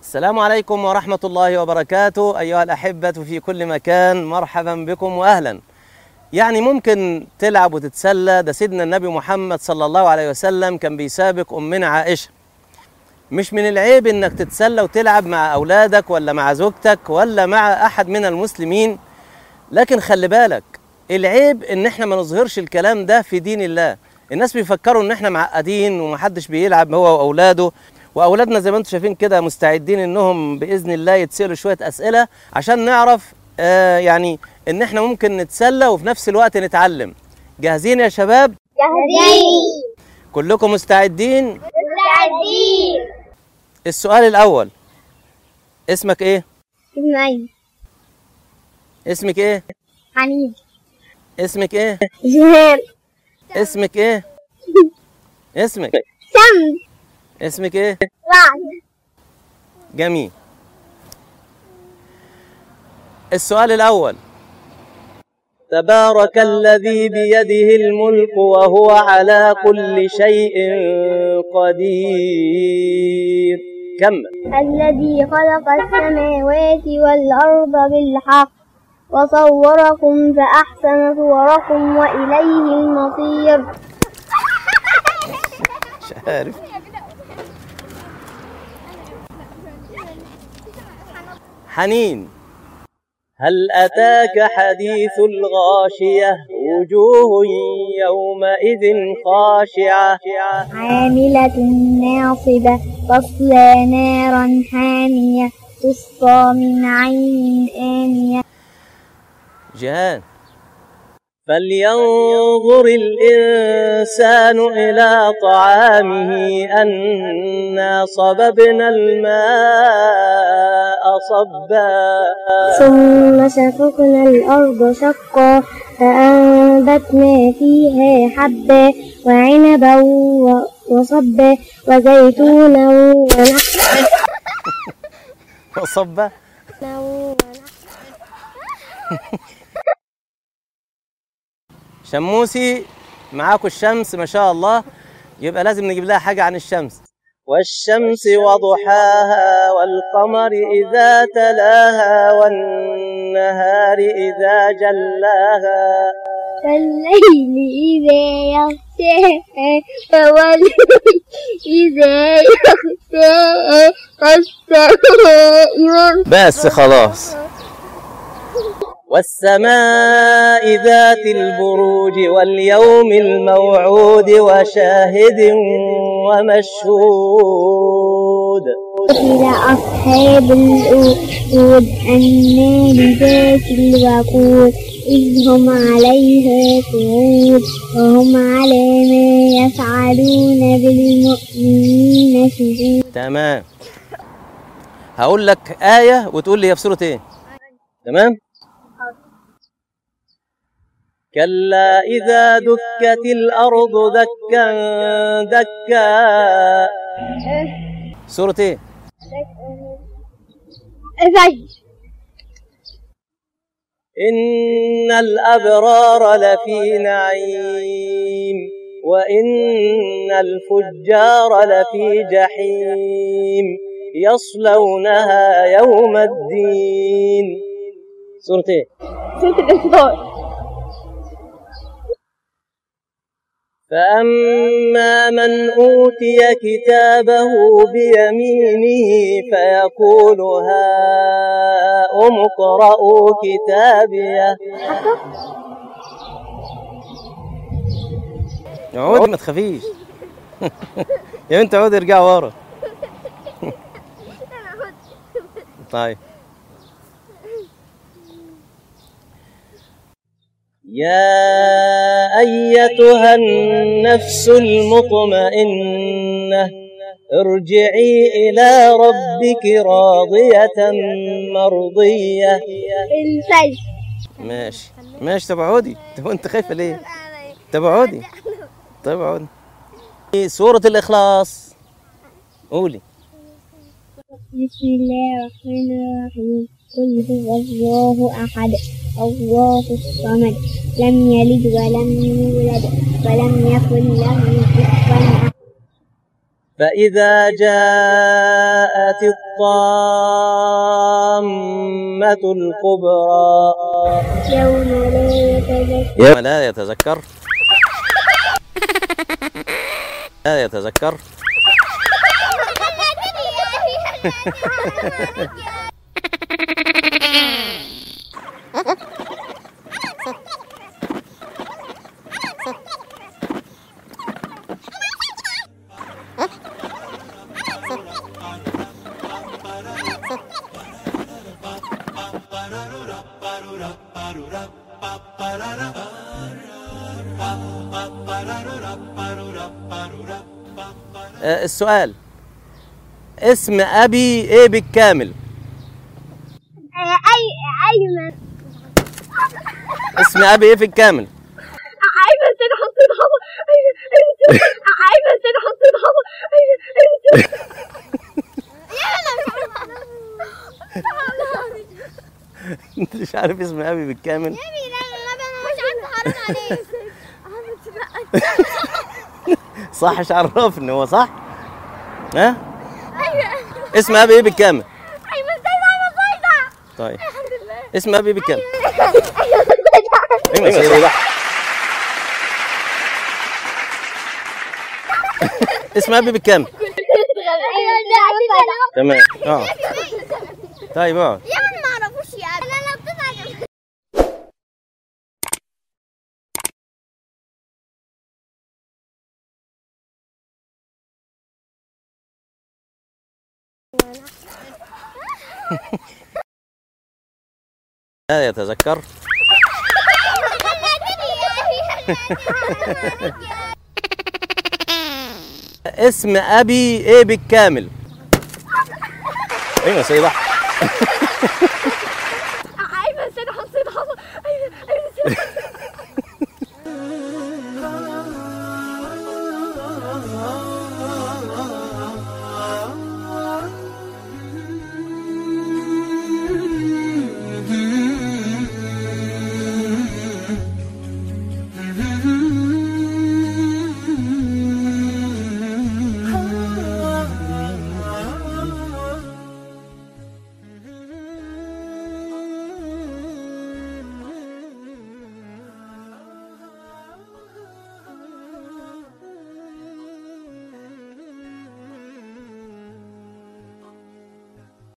السلام عليكم ورحمة الله وبركاته أيها الأحبة في كل مكان مرحبا بكم وأهلا يعني ممكن تلعب وتتسلى ده سيدنا النبي محمد صلى الله عليه وسلم كان بيسابق أمنا عائشة مش من العيب انك تتسلى وتلعب مع اولادك ولا مع زوجتك ولا مع احد من المسلمين لكن خلي بالك العيب ان احنا ما نظهرش الكلام ده في دين الله الناس بيفكروا ان احنا معقدين ومحدش بيلعب هو واولاده واولادنا زي ما انتم شايفين كده مستعدين انهم باذن الله يتسالوا شويه اسئله عشان نعرف آه يعني ان احنا ممكن نتسلى وفي نفس الوقت نتعلم جاهزين يا شباب جاهزين كلكم مستعدين مستعدين السؤال الاول اسمك ايه اسمعي اسمك ايه حنين اسمك ايه جهان اسمك ايه اسمك شمس اسمك ايه رعد جميل السؤال الأول تبارك الذي بيده الملك وهو على كل شيء قدير كمل الذي خلق السماوات والأرض بالحق وصوركم فأحسن صوركم وإليه المصير مش عارف حنين هل أتاك حديث الغاشية وجوه يومئذ خاشعة عاملة ناصبة تصلى نارا حامية تسقى من عين آنية جهان فلينظر الإنسان إلى طعامه أنا صببنا الماء صبا ثم شققنا الأرض شقا فأنبتنا فيها حبا وعنبا و- وصبا وزيتونا ونخلا وصبا شموسي معاكم الشمس ما شاء الله يبقى لازم نجيب لها حاجة عن الشمس والشمس وضحاها والقمر إذا تلاها والنهار إذا جلاها والليل إذا يغشاها والليل إذا يغشاها والسماء والأرض بس خلاص والسماء ذات البروج واليوم الموعود وشاهد ومشهود إلى أصحاب الأخدود النار ذات الوقود إذ هم عليها قعود وهم على ما يفعلون بالمؤمنين شهود تمام هقول لك آية وتقول لي هي في سورة إيه تمام كلا إذا دكت الأرض دكا دكا سورة إيه الفجر إن الأبرار لفي نعيم وإن الفجار لفي جحيم يصلونها يوم الدين سورة إيه؟ سورة الإنفاق فأما من أوتي كتابه بيمينه فيقول هاؤم اقرءوا كتابيه عودي ما تخافيش يا بنت عودي ارجع ورا طيب يا أيتها النفس المطمئنة ارجعي إلى ربك راضية مرضية الفجر ماشي ماشي طب اقعدي طب انت خايفة ليه؟ طب اقعدي طب اقعدي سورة الإخلاص قولي بسم الله الرحمن الرحيم قل هو الله أحد الله الصمد لم يلد ولم يولد ولم يكن له كفوا أحد فإذا جاءت الطامة الكبرى يوم لا يتذكر يوم لا يتذكر لا يتذكر آه، السؤال اسم أبي إيه بالكامل أي أيمن اسم أبي إيه في الكامل أيمن سيد حسين حافظ أيمن سيد حسين حافظ انت مش عارف اسم أبي بالكامل مش عارفه حرام عليك صح مش عرفني هو صح ها اسم أبي إيه بالكامل أيمن سيد أيمن سيد طيب الحمد لله اسم أبي بالكامل أيمن ايوه سيدي اسم أبي بالكامل تمام اه طيب اقعد يا من ما اعرفوش يا انا لو بتزعل لا يتذكر اسم أبي إيه بالكامل ايوه سيدي ايمن سيد حسين حافظ ايمن ايمن سيد